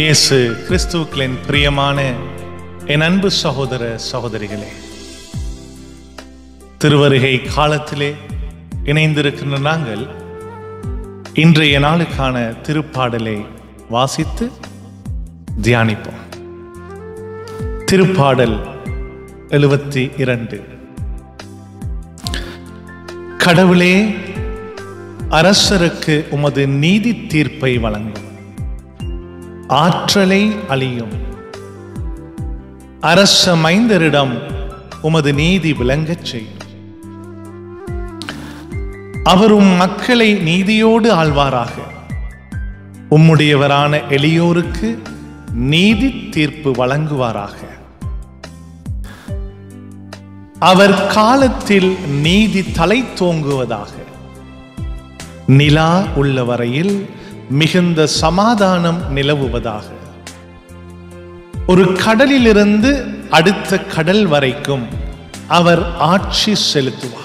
இயேசு கிறிஸ்துக்களின் பிரியமான என் அன்பு சகோதர சகோதரிகளே திருவருகை காலத்திலே இணைந்திருக்கின்ற நாங்கள் இன்றைய நாளுக்கான திருப்பாடலை வாசித்து தியானிப்போம் திருப்பாடல் எழுபத்தி இரண்டு கடவுளே அரசருக்கு உமது நீதி தீர்ப்பை வழங்கும் ஆற்றலை அழியும் அரச மைந்தரிடம் உமது நீதி விளங்கச் செய்யும் அவரும் மக்களை நீதியோடு ஆழ்வாராக உம்முடையவரான எளியோருக்கு நீதி தீர்ப்பு வழங்குவாராக அவர் காலத்தில் நீதி தலை தோங்குவதாக நிலா உள்ள வரையில் மிகுந்த சமாதானம் நிலவுவதாக ஒரு கடலிலிருந்து அடுத்த கடல் வரைக்கும் அவர் ஆட்சி செலுத்துவார்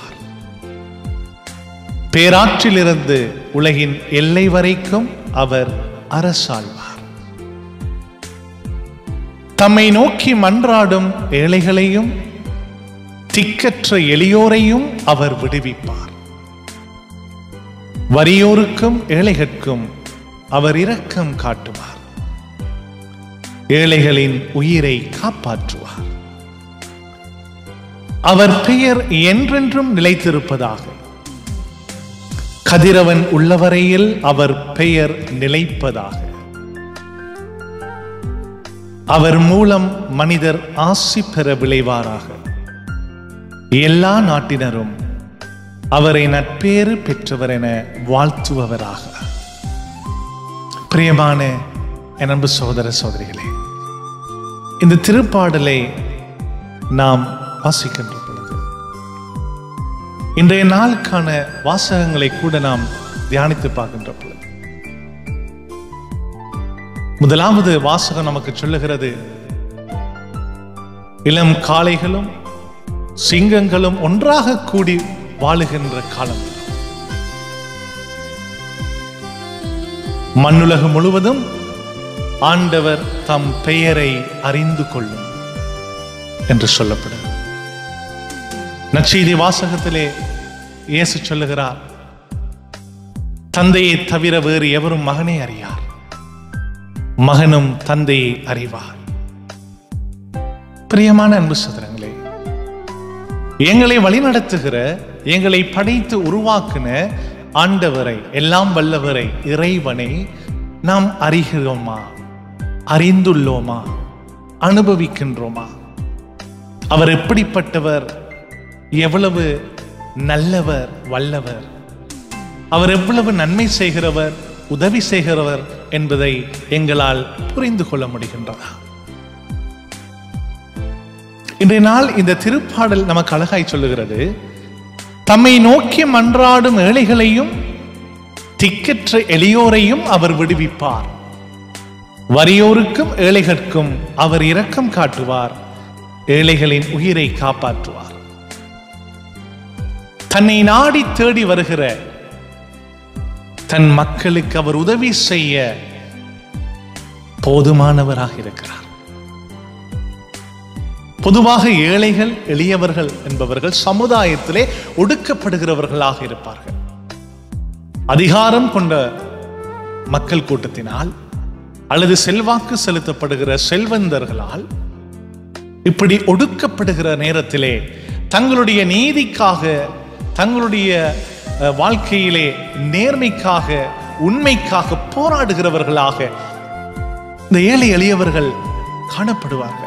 பேராற்றிலிருந்து உலகின் எல்லை வரைக்கும் அவர் அரசாழ்வார் தம்மை நோக்கி மன்றாடும் ஏழைகளையும் திக்கற்ற எளியோரையும் அவர் விடுவிப்பார் வறியோருக்கும் ஏழைகட்கும் அவர் இரக்கம் காட்டுவார் ஏழைகளின் உயிரை காப்பாற்றுவார் அவர் பெயர் என்றென்றும் நிலைத்திருப்பதாக கதிரவன் உள்ளவரையில் அவர் பெயர் நிலைப்பதாக அவர் மூலம் மனிதர் ஆசி பெற விளைவாராக எல்லா நாட்டினரும் அவரை நட்பேறு பெற்றவர் என வாழ்த்துபவராக பிரியமான என் அன்பு சகோதர சகோதரிகளே இந்த திருப்பாடலை நாம் வாசிக்கின்ற பொழுது இன்றைய நாளுக்கான வாசகங்களை கூட நாம் தியானித்து பார்க்கின்ற பொழுது முதலாவது வாசகம் நமக்கு சொல்லுகிறது இளம் காளைகளும் சிங்கங்களும் ஒன்றாக கூடி வாழுகின்ற காலம் மண்ணுலகம் முழுவதும் ஆண்டவர் தம் பெயரை அறிந்து கொள்ளும் என்று சொல்லப்படும் நற்செய்தி வாசகத்திலே இயேசு சொல்லுகிறார் தந்தையை தவிர வேறு எவரும் மகனை அறியார் மகனும் தந்தையை அறிவார் பிரியமான அன்பு சதுரங்களே எங்களை வழிநடத்துகிற எங்களை படைத்து உருவாக்குன ஆண்டவரை எல்லாம் வல்லவரை இறைவனை நாம் அறிகிறோமா அறிந்துள்ளோமா அனுபவிக்கின்றோமா அவர் எப்படிப்பட்டவர் எவ்வளவு நல்லவர் வல்லவர் அவர் எவ்வளவு நன்மை செய்கிறவர் உதவி செய்கிறவர் என்பதை எங்களால் புரிந்து கொள்ள முடிகின்றதா இன்றைய நாள் இந்த திருப்பாடல் நமக்கு அழகாய் சொல்லுகிறது தம்மை நோக்கி மன்றாடும் ஏழைகளையும் திக்கற்ற எளியோரையும் அவர் விடுவிப்பார் வறியோருக்கும் ஏழைகட்கும் அவர் இரக்கம் காட்டுவார் ஏழைகளின் உயிரை காப்பாற்றுவார் தன்னை நாடி தேடி வருகிற தன் மக்களுக்கு அவர் உதவி செய்ய போதுமானவராக இருக்கிறார் பொதுவாக ஏழைகள் எளியவர்கள் என்பவர்கள் சமுதாயத்திலே ஒடுக்கப்படுகிறவர்களாக இருப்பார்கள் அதிகாரம் கொண்ட மக்கள் கூட்டத்தினால் அல்லது செல்வாக்கு செலுத்தப்படுகிற செல்வந்தர்களால் இப்படி ஒடுக்கப்படுகிற நேரத்திலே தங்களுடைய நீதிக்காக தங்களுடைய அஹ், வாழ்க்கையிலே நேர்மைக்காக உண்மைக்காக போராடுகிறவர்களாக இந்த ஏழை எளியவர்கள் காணப்படுவார்கள்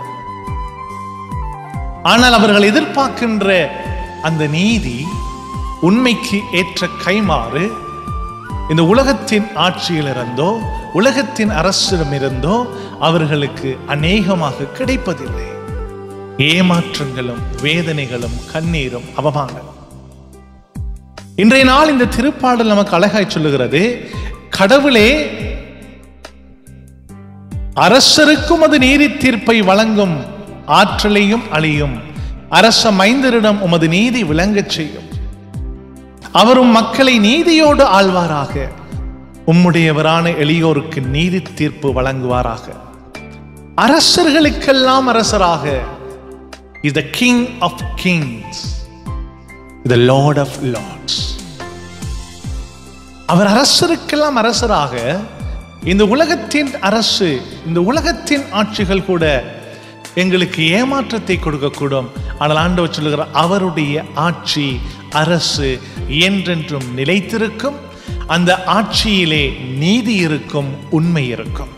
ஆனால் அவர்கள் எதிர்பார்க்கின்ற அந்த நீதி உண்மைக்கு ஏற்ற கைமாறு இந்த உலகத்தின் ஆட்சியிலிருந்தோ உலகத்தின் அரசிடமிருந்தோ அவர்களுக்கு அநேகமாக கிடைப்பதில்லை ஏமாற்றங்களும் வேதனைகளும் கண்ணீரும் அவமானங்களும் இன்றைய நாள் இந்த திருப்பாடல் நமக்கு அழகாய் சொல்லுகிறது கடவுளே அரசருக்கும் அது நீதி தீர்ப்பை வழங்கும் ஆற்றலையும் அழியும் அரச மைந்தரிடம் உமது நீதி விளங்கச் செய்யும் அவரும் மக்களை நீதியோடு ஆழ்வாராக உம்முடையவரான எளியோருக்கு நீதி தீர்ப்பு வழங்குவாராக அரசர்களுக்கெல்லாம் அரசராக is the king of kings the lord of lords அவர் அரசருக்கெல்லாம் அரசராக இந்த உலகத்தின் அரசு இந்த உலகத்தின் ஆட்சிகள் கூட எங்களுக்கு ஏமாற்றத்தை கொடுக்கக்கூடும் ஆனால் ஆண்டவர் சொல்லுகிறார் அவருடைய ஆட்சி அரசு என்றென்றும் நிலைத்திருக்கும் அந்த ஆட்சியிலே நீதி இருக்கும் உண்மை இருக்கும்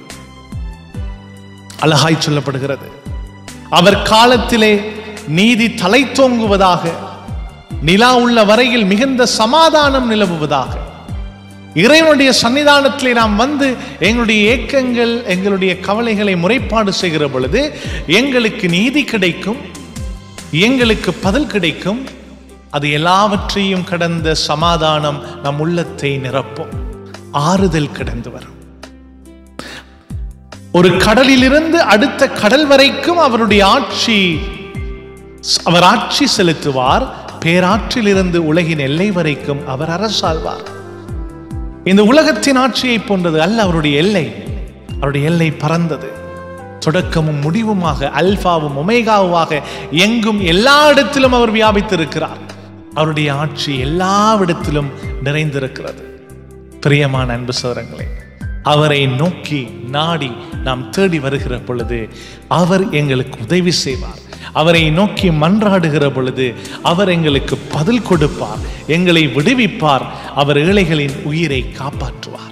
அழகாய் சொல்லப்படுகிறது அவர் காலத்திலே நீதி தலை தோங்குவதாக நிலா உள்ள வரையில் மிகுந்த சமாதானம் நிலவுவதாக இறைவனுடைய சன்னிதானத்திலே நாம் வந்து எங்களுடைய ஏக்கங்கள் எங்களுடைய கவலைகளை முறைப்பாடு செய்கிற பொழுது எங்களுக்கு நீதி கிடைக்கும் எங்களுக்கு பதில் கிடைக்கும் அது எல்லாவற்றையும் கடந்த சமாதானம் நம் உள்ளத்தை நிரப்பும் ஆறுதல் கடந்து வரும் ஒரு கடலிலிருந்து அடுத்த கடல் வரைக்கும் அவருடைய ஆட்சி அவர் ஆட்சி செலுத்துவார் பேராற்றிலிருந்து உலகின் எல்லை வரைக்கும் அவர் அரசாழ்வார் இந்த உலகத்தின் ஆட்சியை போன்றது அல்ல அவருடைய எல்லை அவருடைய எல்லை பறந்தது தொடக்கமும் முடிவுமாக அல்பாவும் ஒமேகாவுமாக எங்கும் எல்லா இடத்திலும் அவர் வியாபித்திருக்கிறார் அவருடைய ஆட்சி எல்லாவிடத்திலும் நிறைந்திருக்கிறது பிரியமான அன்பு சோதரங்களே அவரை நோக்கி நாடி நாம் தேடி வருகிற பொழுது அவர் எங்களுக்கு உதவி செய்வார் அவரை நோக்கி மன்றாடுகிற பொழுது அவர் எங்களுக்கு பதில் கொடுப்பார் எங்களை விடுவிப்பார் அவர் ஏழைகளின் உயிரை காப்பாற்றுவார்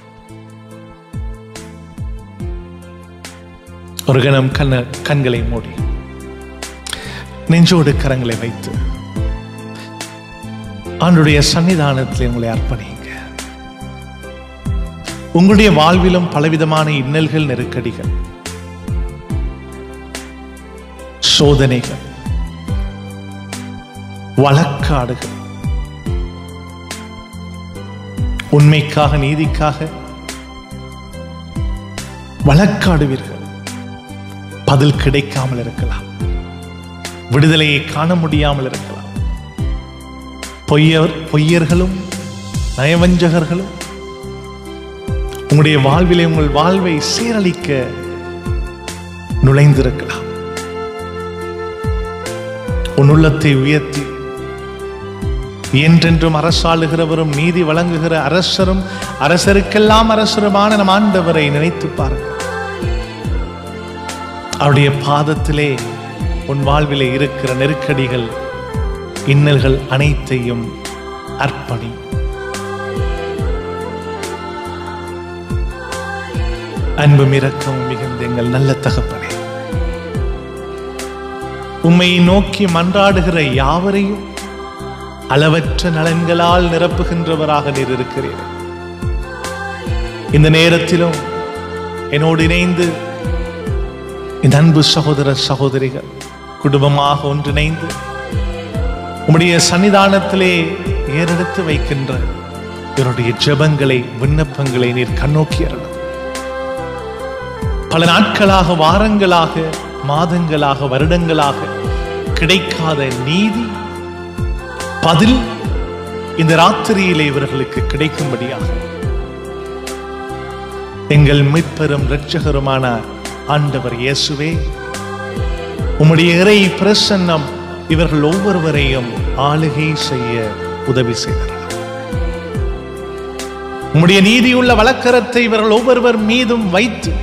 ஒரு கணம் கண்ண கண்களை மூடி நெஞ்சோடு கரங்களை வைத்து ஆண்டுடைய சன்னிதானத்தில் உங்களை அர்ப்பணிங்க உங்களுடைய வாழ்விலும் பலவிதமான இன்னல்கள் நெருக்கடிகள் சோதனைகள் வழக்காடுகள் உண்மைக்காக நீதிக்காக வழக்காடுவீர்கள் பதில் கிடைக்காமல் இருக்கலாம் விடுதலையை காண முடியாமல் இருக்கலாம் பொய்யர் பொய்யர்களும் நயவஞ்சகர்களும் உங்களுடைய வாழ்விலே உங்கள் வாழ்வை சீரழிக்க நுழைந்திருக்கலாம் உன் உள்ளத்தை உயர்த்தி என்றென்றும் அரசாளுகிறவரும் நீதி வழங்குகிற அரசரும் அரசருக்கெல்லாம் அரசருமான நம் ஆண்டவரை நினைத்து பாருங்கள் அவருடைய பாதத்திலே உன் வாழ்விலே இருக்கிற நெருக்கடிகள் இன்னல்கள் அனைத்தையும் அர்ப்பணி அன்பும் இரக்கமும் மிகுந்த எங்கள் நல்ல தகப்பனே உம்மை நோக்கி மன்றாடுகிற யாவரையும் அளவற்ற நலன்களால் நிரப்புகின்றவராக நீர் இருக்கிறீர் இந்த நேரத்திலும் என்னோடு இணைந்து இந்த அன்பு சகோதர சகோதரிகள் குடும்பமாக ஒன்றிணைந்து உம்முடைய சன்னிதானத்திலே ஏறெடுத்து வைக்கின்ற இவருடைய ஜெபங்களை விண்ணப்பங்களை நீர் கண்ணோக்கி அருளும் பல நாட்களாக வாரங்களாக மாதங்களாக வருடங்களாக கிடைக்காத நீதி பதில் இந்த ராத்திரியிலே இவர்களுக்கு கிடைக்கும்படியாக எங்கள் மீட்பெரும் இரட்சகருமான ஆண்டவர் இயேசுவே உம்முடைய இறை பிரசன்னம் இவர்கள் ஒவ்வொருவரையும் ஆளுகை செய்ய உதவி செய்தார் உம்முடைய நீதியுள்ள வழக்கரத்தை இவர்கள் ஒவ்வொருவர் மீதும் வைத்து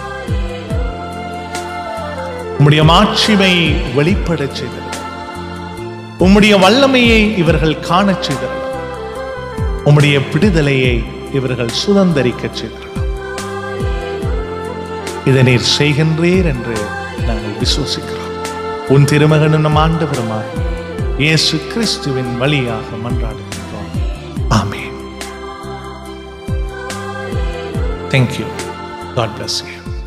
உம்முடைய மாட்சிமை வெளிப்படச் செய்தது உம்முடைய வல்லமையை இவர்கள் காணச் செய்தனர் உம்முடைய விடுதலையை இவர்கள் சுதந்தரிக்கச் செய்தனர் இதை நீர் செய்கின்றீர் என்று நாங்கள் விசுவசிக்கிறோம் உன் திருமகனும் நம் ஆண்டவருமாக இயேசு கிறிஸ்துவின் வழியாக மன்றாடுகின்றோம் amen thank you God bless you